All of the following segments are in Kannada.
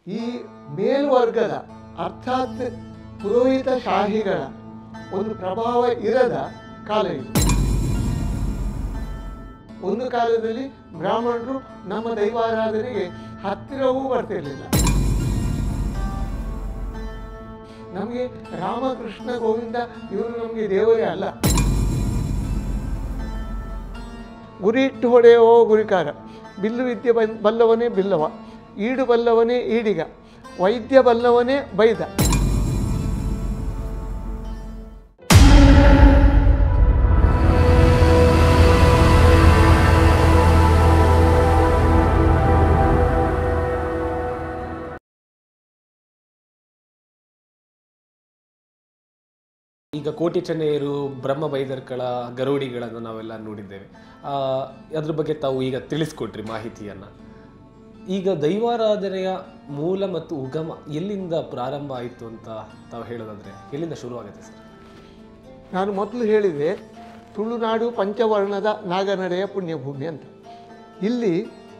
ಈ ಮೇಲ್ವರ್ಗದ ಅರ್ಥಾತ್ ಪುರೋಹಿತ ಶಾಹಿಗಳ ಒಂದು ಪ್ರಭಾವ ಇರದ ಕಾಲ ಇದು ಒಂದು ಕಾಲದಲ್ಲಿ ಬ್ರಾಹ್ಮಣರು ನಮ್ಮ ದೈವಾರಾಧನೆಗೆ ಹತ್ತಿರವೂ ಬರ್ತಿರ್ಲಿಲ್ಲ ನಮಗೆ ರಾಮಕೃಷ್ಣ ಗೋವಿಂದ ಇವರು ನಮಗೆ ದೇವರೇ ಅಲ್ಲ ಗುರಿ ಇಟ್ಟು ಹೊಡೆಯುವ ಗುರಿಕಾರ ಬಿಲ್ಲು ವಿದ್ಯೆ ಬನ್- ಬಲ್ಲವನೇ ಬಿಲ್ಲವ ಈಡು ಬಲ್ಲವನೇ ಈಡಿಗ ವೈದ್ಯ ಬಲ್ಲವನೇ ಬೈದ ಈಗ ಕೋಟಿ ಚೆನ್ನೈಯರು ಬ್ರಹ್ಮ ಬೈದರ್ಕಳ ಗರುಡಿಗಳನ್ನು ನಾವೆಲ್ಲ ನೋಡಿದ್ದೇವೆ ಆ, ಅದ್ರ ಬಗ್ಗೆ ತಾವು ಈಗ ತಿಳಿಸ್ಕೊಟ್ರಿ ಮಾಹಿತಿಯನ್ನ ಈಗ ದೈವಾರಾಧನೆಯ ಮೂಲ ಮತ್ತು ಉಗಮ ಎಲ್ಲಿಂದ ಪ್ರಾರಂಭ ಆಯಿತು ಅಂತ ತಾವು ಹೇಳೋದಾದ್ರೆ ಎಲ್ಲಿಂದ ಶುರುವಾಗುತ್ತೆ ಸರ್ ನಾನು ಮೊದಲು ಹೇಳಿದೆ ತುಳುನಾಡು ಪಂಚವರ್ಣದ ನಾಗನಡೆಯ ಪುಣ್ಯಭೂಮಿ ಅಂತ ಇಲ್ಲಿ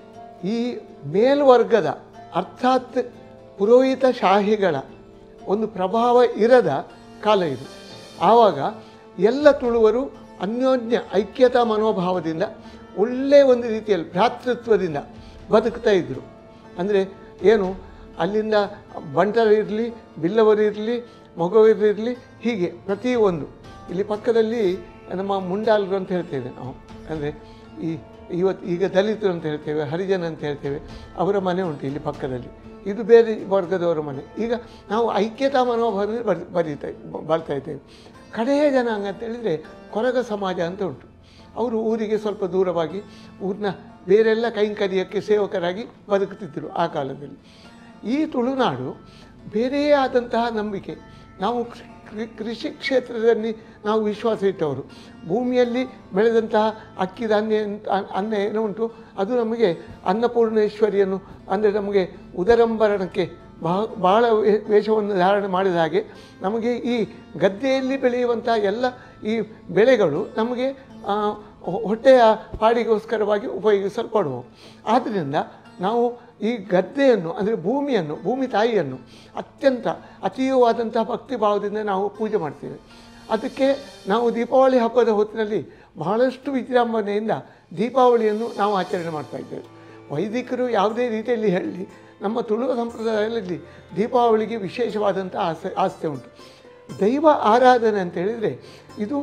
ಈ ಮೇಲ್ವರ್ಗದ ಅರ್ಥಾತ್ ಪುರೋಹಿತ ಶಾಹಿಗಳ ಒಂದು ಪ್ರಭಾವ ಇರದ ಕಾಲ ಇದು ಆವಾಗ ಎಲ್ಲ ತುಳುವರು ಅನ್ಯೋನ್ಯ ಐಕ್ಯತಾ ಮನೋಭಾವದಿಂದ ಒಳ್ಳೆಯ ಒಂದು ರೀತಿಯಲ್ಲಿ ಭ್ರಾತೃತ್ವದಿಂದ ಬದುಕ್ತಾ ಇದ್ದರು ಅಂದರೆ ಏನು ಅಲ್ಲಿಂದ ಬಂಟರಿರಲಿ ಬಿಲ್ಲವರಿರಲಿ ಮಗುವರಿರಲಿ ಹೀಗೆ ಪ್ರತಿಯೊಂದು ಇಲ್ಲಿ ಪಕ್ಕದಲ್ಲಿ ನಮ್ಮ ಮುಂಡಾಲರು ಅಂತ ಹೇಳ್ತೇವೆ ನಾವು ಅಂದರೆ ಈ ಇವತ್ತು ಈಗ ದಲಿತರು ಅಂತ ಹೇಳ್ತೇವೆ ಹರಿಜನ ಅಂತ ಹೇಳ್ತೇವೆ ಅವರ ಮನೆ ಉಂಟು ಇಲ್ಲಿ ಪಕ್ಕದಲ್ಲಿ ಇದು ಬೇರೆ ವರ್ಗದವರ ಮನೆ ಈಗ ನಾವು ಐಕ್ಯತಾ ಮನೋಭಾವದಲ್ಲಿ ಬರ್ ಬರೀತಾ ಬರ್ತಾ ಇದ್ದೇವೆ ಕಡೆಯ ಜನಾಂಗ ಅಂತ ಹೇಳಿದರೆ ಕೊರಗ ಸಮಾಜ ಅಂತ ಉಂಟು ಅವರು ಊರಿಗೆ ಸ್ವಲ್ಪ ದೂರವಾಗಿ ಊರಿನ ಬೇರೆಲ್ಲ ಕೈಂಕರ್ಯಕ್ಕೆ ಸೇವಕರಾಗಿ ಬದುಕುತ್ತಿದ್ದರು ಆ ಕಾಲದಲ್ಲಿ ಈ ತುಳುನಾಡು ಬೇರೆಯೇ ಆದಂತಹ ನಂಬಿಕೆ ನಾವು ಕೃ- ಕೃ- ಕೃಷಿ ಕ್ಷೇತ್ರದಲ್ಲಿ ನಾವು ವಿಶ್ವಾಸ ಇಟ್ಟವರು ಭೂಮಿಯಲ್ಲಿ ಬೆಳೆದಂತಹ ಅಕ್ಕಿ ಧಾನ್ಯ ಅಂತ- ಅ- ಅನ್ನ ಏನು ಉಂಟು ಅದು ನಮಗೆ ಅನ್ನಪೂರ್ಣೇಶ್ವರಿಯನ್ನು ಅಂದರೆ ನಮಗೆ ಉದರಂಬರಣಕ್ಕೆ ಬಹ ಬಹಳ ವೇ- ವೇಷವನ್ನು ಧಾರಣೆ ಮಾಡಿದ ಹಾಗೆ ನಮಗೆ ಈ ಗದ್ದೆಯಲ್ಲಿ ಬೆಳೆಯುವಂಥ ಎಲ್ಲ ಈ ಬೆಳೆಗಳು ನಮಗೆ ಆ, ಹೊ- ಹೊಟ್ಟೆಯ ಪಾಡಿಗೋಸ್ಕರವಾಗಿ ಉಪಯೋಗಿಸಲ್ಪಡುವು ಆದ್ದರಿಂದ ನಾವು ಈ ಗದ್ದೆಯನ್ನು ಅಂದರೆ ಭೂಮಿಯನ್ನು ಭೂಮಿ ತಾಯಿಯನ್ನು ಅತ್ಯಂತ ಅತೀವವಾದಂಥ ಭಕ್ತಿ ಭಾವದಿಂದ ನಾವು ಪೂಜೆ ಮಾಡ್ತೇವೆ ಅದಕ್ಕೆ ನಾವು ದೀಪಾವಳಿ ಹಬ್ಬದ ಹೊತ್ತಿನಲ್ಲಿ ಬಹಳಷ್ಟು ವಿಜೃಂಭಣೆಯಿಂದ ದೀಪಾವಳಿಯನ್ನು ನಾವು ಆಚರಣೆ ಮಾಡ್ತಾ ಇದ್ದೇವೆ ವೈದಿಕರು ಯಾವುದೇ ರೀತಿಯಲ್ಲಿ ಹೇಳಲಿ ನಮ್ಮ ತುಳು ಸಂಪ್ರದಾಯದಲ್ಲಿ ದೀಪಾವಳಿಗೆ ವಿಶೇಷವಾದಂಥ ಆಸೆ ಆಸ್ತಿ ಉಂಟು ದೈವ ಆರಾಧನೆ ಅಂತ ಹೇಳಿದರೆ ಇದು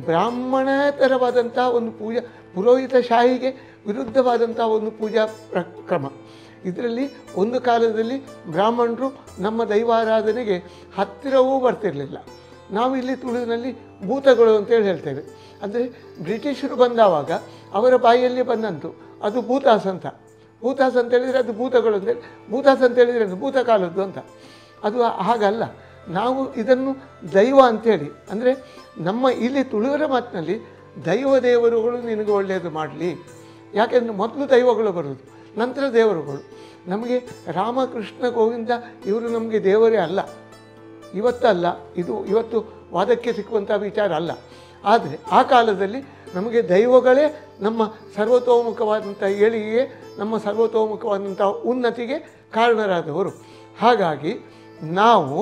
ಬ್ರಾಹ್ಮಣೇತರವಾದಂಥ ಒಂದು ಪೂಜಾ ಪುರೋಹಿತ ಶಾಹಿಗೆ ವಿರುದ್ಧವಾದಂಥ ಒಂದು ಪೂಜಾ ಪ್ರ ಕ್ರಮ ಇದರಲ್ಲಿ ಒಂದು ಕಾಲದಲ್ಲಿ ಬ್ರಾಹ್ಮಣರು ನಮ್ಮ ದೈವಾರಾಧನೆಗೆ ಹತ್ತಿರವೂ ಬರ್ತಿರಲಿಲ್ಲ ನಾವು ಇಲ್ಲಿ ತುಳುವಿನಲ್ಲಿ ಭೂತಗಳು ಅಂತೇಳಿ ಹೇಳ್ತೇವೆ ಅಂದರೆ ಬ್ರಿಟಿಷರು ಬಂದಾವಾಗ ಅವರ ಬಾಯಿಯಲ್ಲಿ ಬಂದಂತು ಅದು ಭೂತಾಸ್ ಅಂತ ಭೂತಾಸ್ ಅಂತ ಹೇಳಿದರೆ ಅದು ಭೂತಗಳು ಅಂತೇಳಿ ಭೂತಾಸ್ ಅಂತ ಹೇಳಿದರೆ ಅದು ಭೂತಕಾಲದ್ದು ಅಂತ ಅದು ಹಾಗಲ್ಲ ನಾವು ಇದನ್ನು ದೈವ ಅಂತೇಳಿ ಅಂದರೆ ನಮ್ಮ ಇಲ್ಲಿ ತುಳುವರ ಮಾತಿನಲ್ಲಿ ದೈವ ದೇವರುಗಳು ನಿನಗೆ ಒಳ್ಳೆಯದು ಮಾಡಲಿ ಯಾಕೆಂದರೆ ಮೊದಲು ದೈವಗಳು ಬರೋದು ನಂತರ ದೇವರುಗಳು ನಮಗೆ ರಾಮಕೃಷ್ಣ ಗೋವಿಂದ ಇವರು ನಮಗೆ ದೇವರೇ ಅಲ್ಲ ಇವತ್ತಲ್ಲ ಇದು ಇವತ್ತು ವಾದಕ್ಕೆ ಸಿಕ್ಕುವಂಥ ವಿಚಾರ ಅಲ್ಲ ಆದರೆ ಆ ಕಾಲದಲ್ಲಿ ನಮಗೆ ದೈವಗಳೇ ನಮ್ಮ ಸರ್ವತೋಮುಖವಾದಂಥ ಏಳಿಗೆಗೆ ನಮ್ಮ ಸರ್ವತೋಮುಖವಾದಂಥ ಉನ್ನತಿಗೆ ಕಾರಣರಾದವರು ಹಾಗಾಗಿ ನಾವು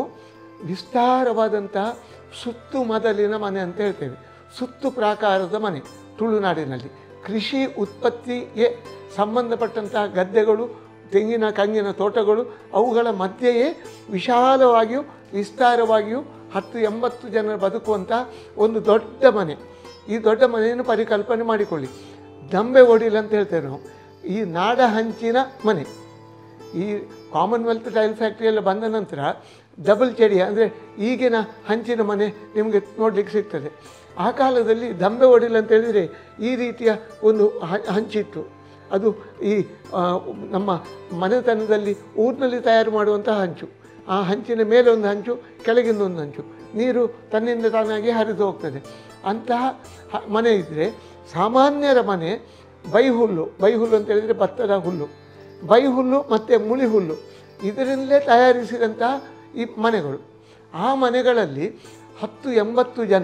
ವಿಸ್ತಾರವಾದಂತಹ ಸುತ್ತು ಮದಲಿನ ಮನೆ ಅಂತ ಹೇಳ್ತೇವೆ ಸುತ್ತು ಪ್ರಾಕಾರದ ಮನೆ ತುಳುನಾಡಿನಲ್ಲಿ ಕೃಷಿ ಉತ್ಪತ್ತಿಗೆ ಸಂಬಂಧಪಟ್ಟಂತಹ ಗದ್ದೆಗಳು ತೆಂಗಿನ ಕಂಗಿನ ತೋಟಗಳು ಅವುಗಳ ಮಧ್ಯೆಯೇ ವಿಶಾಲವಾಗಿಯೂ ವಿಸ್ತಾರವಾಗಿಯೂ ಹತ್ತು ಎಂಬತ್ತು ಜನರು ಬದುಕುವಂಥ ಒಂದು ದೊಡ್ಡ ಮನೆ ಈ ದೊಡ್ಡ ಮನೆಯನ್ನು ಪರಿಕಲ್ಪನೆ ಮಾಡಿಕೊಳ್ಳಿ ದಂಬೆ ಒಡಿಲ್ ಅಂತ ಹೇಳ್ತೇವೆ ನಾವು ಈ ನಾಡ ಹಂಚಿನ ಮನೆ ಈ ಕಾಮನ್ವೆಲ್ತ್ ಟೈಲ್ ಫ್ಯಾಕ್ಟ್ರಿಯೆಲ್ಲ ಬಂದ ನಂತರ ಡಬಲ್ ಚಡಿ ಅಂದರೆ ಈಗಿನ ಹಂಚಿನ ಮನೆ ನಿಮಗೆ ನೋಡಲಿಕ್ಕೆ ಸಿಗ್ತದೆ ಆ ಕಾಲದಲ್ಲಿ ದಂಬೆ ಒಡಿಲ್ ಅಂತ ಹೇಳಿದರೆ ಈ ರೀತಿಯ ಒಂದು ಹ- ಹಂಚಿತ್ತು ಅದು ಈ ಆ, ನಮ್ಮ ಮನೆತನದಲ್ಲಿ ಊರಿನಲ್ಲಿ ತಯಾರು ಮಾಡುವಂಥ ಹಂಚು ಆ ಹಂಚಿನ ಮೇಲೆ ಒಂದು ಹಂಚು ಕೆಳಗಿಂದ ಒಂದು ಹಂಚು ನೀರು ತನ್ನಿಂದ ತಾನಾಗಿ ಹರಿದು ಹೋಗ್ತದೆ ಅಂತಹ ಹ- ಮನೆ ಇದ್ದರೆ ಸಾಮಾನ್ಯರ ಮನೆ ಬೈಹುಲ್ಲು ಬೈಹುಲ್ಲು ಅಂತ ಹೇಳಿದರೆ ಭತ್ತದ ಹುಲ್ಲು ಬೈಹುಲ್ಲು ಮತ್ತು ಮುಳಿ ಹುಲ್ಲು ಇದರಿಂದಲೇ ತಯಾರಿಸಿದಂತಹ ಈ ಮನೆಗಳು ಆ ಮನೆಗಳಲ್ಲಿ ಹತ್ತು ಎಂಬತ್ತು ಜನ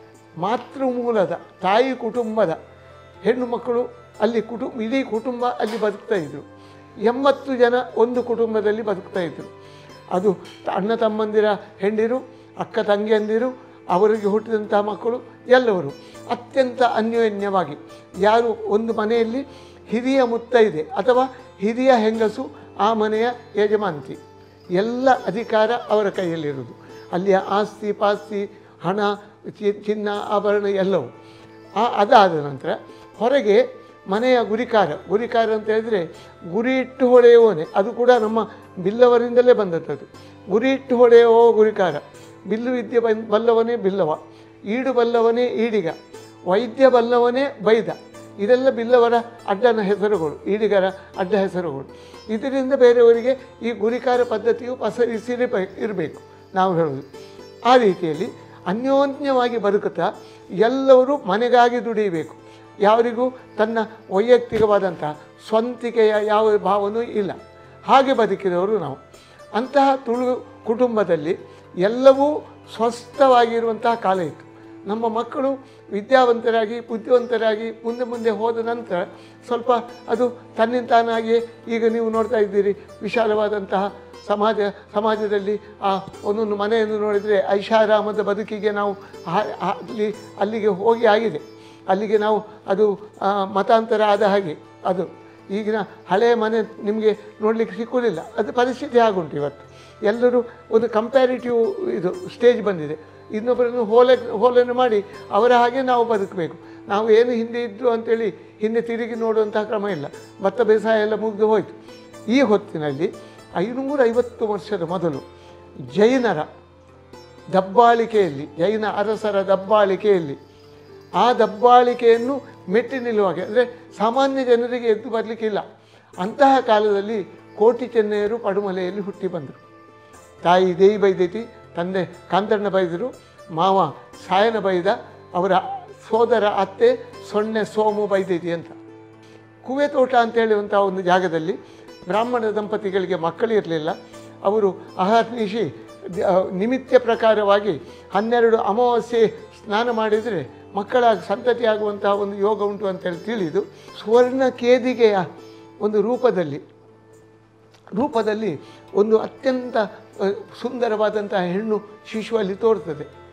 ಮಾತೃಮೂಲದ ತಾಯಿ ಕುಟುಂಬದ ಹೆಣ್ಣು ಮಕ್ಕಳು ಅಲ್ಲಿ ಕುಟುಂಬ ಇಡೀ ಕುಟುಂಬ ಅಲ್ಲಿ ಬದುಕ್ತಾ ಇದ್ರು ಎಂಬತ್ತು ಜನ ಒಂದು ಕುಟುಂಬದಲ್ಲಿ ಬದುಕ್ತಾ ಇದ್ದರು ಅದು ಅಣ್ಣ ತಮ್ಮಂದಿರ ಹೆಂಡಿರು ಅಕ್ಕ ತಂಗಿಯಂದಿರು ಅವರಿಗೆ ಹುಟ್ಟಿದಂತಹ ಮಕ್ಕಳು ಎಲ್ಲವರು ಅತ್ಯಂತ ಅನ್ಯೋನ್ಯವಾಗಿ ಯಾರು ಒಂದು ಮನೆಯಲ್ಲಿ ಹಿರಿಯ ಮುತ್ತೈದೆ ಅಥವಾ ಹಿರಿಯ ಹೆಂಗಸು ಆ ಮನೆಯ ಯಜಮಾಂತಿ ಎಲ್ಲ ಅಧಿಕಾರ ಅವರ ಕೈಯಲ್ಲಿರುವುದು ಅಲ್ಲಿಯ ಆಸ್ತಿ ಪಾಸ್ತಿ ಹಣ ಚಿ- ಚಿನ್ನ ಆಭರಣ ಎಲ್ಲವೂ ಆ ಅದಾದ ನಂತರ ಹೊರಗೆ ಮನೆಯ ಗುರಿಕಾರ ಗುರಿಕಾರ ಅಂತ ಹೇಳಿದರೆ ಗುರಿ ಇಟ್ಟು ಹೊಡೆಯುವವನೇ ಅದು ಕೂಡ ನಮ್ಮ ಬಿಲ್ಲವರಿಂದಲೇ ಬಂದದ್ದು ಗುರಿ ಇಟ್ಟು ಹೊಡೆಯುವ ಗುರಿಕಾರ ಬಿಲ್ಲು ವಿದ್ಯೆ ಬನ್- ಬಲ್ಲವನೇ ಬಿಲ್ಲವ ಈಡು ಬಲ್ಲವನೇ ಈಡಿಗ ವೈದ್ಯ ಬಲ್ಲವನೇ ಬೈದ ಇದೆಲ್ಲ ಬಿಲ್ಲವರ ಅಡ್ಡನ ಹೆಸರುಗಳು ಈಡಿಗರ ಅಡ್ಡ ಹೆಸರುಗಳು ಇದರಿಂದ ಬೇರೆಯವರಿಗೆ ಈ ಗುರಿಕಾರ ಪದ್ಧತಿಯು ಪಸರಿಸಿರಬೇ ಇರಬೇಕು ನಾವು ಹೇಳೋದು ಆ ರೀತಿಯಲ್ಲಿ ಅನ್ಯೋನ್ಯವಾಗಿ ಬದುಕುತ್ತಾ ಎಲ್ಲರೂ ಮನೆಗಾಗಿ ದುಡಿಯಬೇಕು ಯಾರಿಗೂ ತನ್ನ ವೈಯಕ್ತಿಕವಾದಂಥ ಸ್ವಂತಿಕೆಯ ಯಾವ ಭಾವನೂ ಇಲ್ಲ ಹಾಗೆ ಬದುಕಿದವರು ನಾವು ಅಂತಹ ತುಳು ಕುಟುಂಬದಲ್ಲಿ ಎಲ್ಲವೂ ಸ್ವಸ್ಥವಾಗಿರುವಂತಹ ಕಾಲ ಇತ್ತು ನಮ್ಮ ಮಕ್ಕಳು ವಿದ್ಯಾವಂತರಾಗಿ ಬುದ್ಧಿವಂತರಾಗಿ ಮುಂದೆ ಮುಂದೆ ಹೋದ ನಂತರ ಸ್ವಲ್ಪ ಅದು ತನ್ನಿಂತಾನಾಗಿಯೇ ಈಗ ನೀವು ನೋಡ್ತಾ ಇದ್ದೀರಿ ವಿಶಾಲವಾದಂತಹ ಸಮಾಜ ಸಮಾಜದಲ್ಲಿ ಆ ಒಂದೊಂದು ಮನೆಯನ್ನು ನೋಡಿದರೆ ಐಷಾರಾಮದ ಬದುಕಿಗೆ ನಾವು ಆ- ಆ- ಅಲ್ಲಿ ಅಲ್ಲಿಗೆ ಹೋಗಿ ಆಗಿದೆ ಅಲ್ಲಿಗೆ ನಾವು ಅದು ಆ, ಮತಾಂತರ ಆದ ಹಾಗೆ ಅದು ಈಗಿನ ಹಳೆಯ ಮನೆ ನಿಮಗೆ ನೋಡಲಿಕ್ಕೆ ಸಿಕ್ಕುವುದಿಲ್ಲ ಅದು ಪರಿಸ್ಥಿತಿ ಆಗುಂಟು ಇವತ್ತು ಎಲ್ಲರೂ ಒಂದು ಕಂಪ್ಯಾರಿಟಿವ್ ಇದು ಸ್ಟೇಜ್ ಬಂದಿದೆ ಇನ್ನೊಬ್ಬರನ್ನು ಹೋಲೆ ಹೋಲನ್ನು ಮಾಡಿ ಅವರ ಹಾಗೆ ನಾವು ಬದುಕಬೇಕು ನಾವು ಏನು ಹಿಂದೆ ಇದ್ದು ಅಂತೇಳಿ ಹಿಂದೆ ತಿರುಗಿ ನೋಡುವಂತಹ ಕ್ರಮ ಇಲ್ಲ ಭತ್ತ ಬೇಸಾಯ ಎಲ್ಲ ಮುಗಿದು ಹೋಯಿತು ಈ ಹೊತ್ತಿನಲ್ಲಿ ಐನೂರ ಐವತ್ತು ವರ್ಷದ ಮೊದಲು ಜೈನರ ದಬ್ಬಾಳಿಕೆಯಲ್ಲಿ ಜೈನ ಅರಸರ ದಬ್ಬಾಳಿಕೆಯಲ್ಲಿ ಆ ದಬ್ಬಾಳಿಕೆಯನ್ನು ಮೆಟ್ಟಿ ನಿಲ್ಲುವಾಗೆ ಅಂದರೆ ಸಾಮಾನ್ಯ ಜನರಿಗೆ ಎದ್ದು ಬರಲಿಕ್ಕಿಲ್ಲ ಅಂತಹ ಕಾಲದಲ್ಲಿ ಕೋಟಿ ಚೆನ್ನೆಯರು ಪಡುಮಲೆಯಲ್ಲಿ ಹುಟ್ಟಿ ಬಂದರು ತಾಯಿ ದೇವಿ ಬೈದೈತಿ ತಂದೆ ಕಾಂತಣ್ಣ ಬೈದರು ಮಾವ ಸಾಯನ ಬೈದ ಅವರ ಸೋದರ ಅತ್ತೆ ಸೊನ್ನೆ ಸೋಮು ಬೈದೈತಿ ಅಂತ ಕುವೆ ತೋಟ ಅಂತ ಹೇಳುವಂಥ ಒಂದು ಜಾಗದಲ್ಲಿ ಬ್ರಾಹ್ಮಣ ದಂಪತಿಗಳಿಗೆ ಮಕ್ಕಳಿರಲಿಲ್ಲ ಅವರು ಅಹರ್ನಿಶಿ ದ- ನಿಮಿತ್ಯ ಪ್ರಕಾರವಾಗಿ ಹನ್ನೆರಡು ಅಮಾವಾಸ್ಯೆ ಸ್ನಾನ ಮಾಡಿದರೆ ಮಕ್ಕಳ ಸಂತತಿ ಆಗುವಂತಹ ಒಂದು ಯೋಗ ಉಂಟು ಅಂತೇಳಿ ತಿಳಿದು ಸುವರ್ಣ ಕೇದಿಗೆಯ ಒಂದು ರೂಪದಲ್ಲಿ ರೂಪದಲ್ಲಿ ಒಂದು ಅತ್ಯಂತ ಅ, ಸುಂದರವಾದಂತಹ ಹೆಣ್ಣು ಶಿಶುವಲ್ಲಿ ತೋರ್ತದೆ